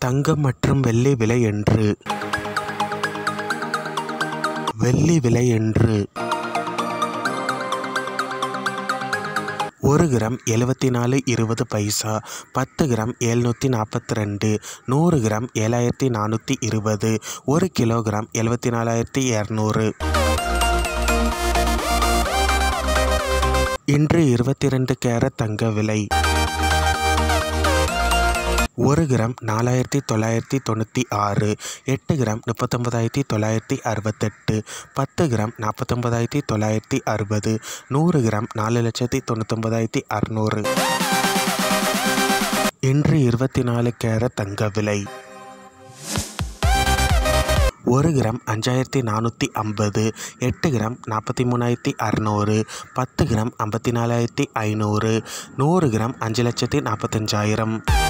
தங்கம் மற்றும் வெள்ளி விலை என்று வெள்ளி விலை என்று ஒரு கிராம் எழுபத்தி நாலு இருபது பைசா பத்து கிராம் எழுநூற்றி நாற்பத்தி ரெண்டு நூறு கிராம் ஏழாயிரத்தி நானூற்றி இருபது ஒரு கிலோகிராம் எழுபத்தி நாலாயிரத்தி இரநூறு இன்று இருபத்தி ரெண்டு கேரட் தங்க விலை ஒரு கிராம் நாலாயிரத்தி தொள்ளாயிரத்தி தொண்ணூற்றி ஆறு எட்டு கிராம் முப்பத்தொம்பதாயிரத்தி தொள்ளாயிரத்தி அறுபத்தெட்டு பத்து கிராம் நாற்பத்தொம்பதாயிரத்தி தொள்ளாயிரத்தி அறுபது நூறு கிராம் நாலு லட்சத்தி தொண்ணூத்தொம்பதாயிரத்தி அறநூறு இன்று இருபத்தி நாலு கேரட் தங்க விலை ஒரு கிராம் அஞ்சாயிரத்தி நானூற்றி ஐம்பது எட்டு கிராம் நாற்பத்தி மூணாயிரத்தி அறநூறு பத்து கிராம் ஐம்பத்தி நாலாயிரத்தி ஐநூறு நூறு கிராம் அஞ்சு லட்சத்தி நாற்பத்தஞ்சாயிரம்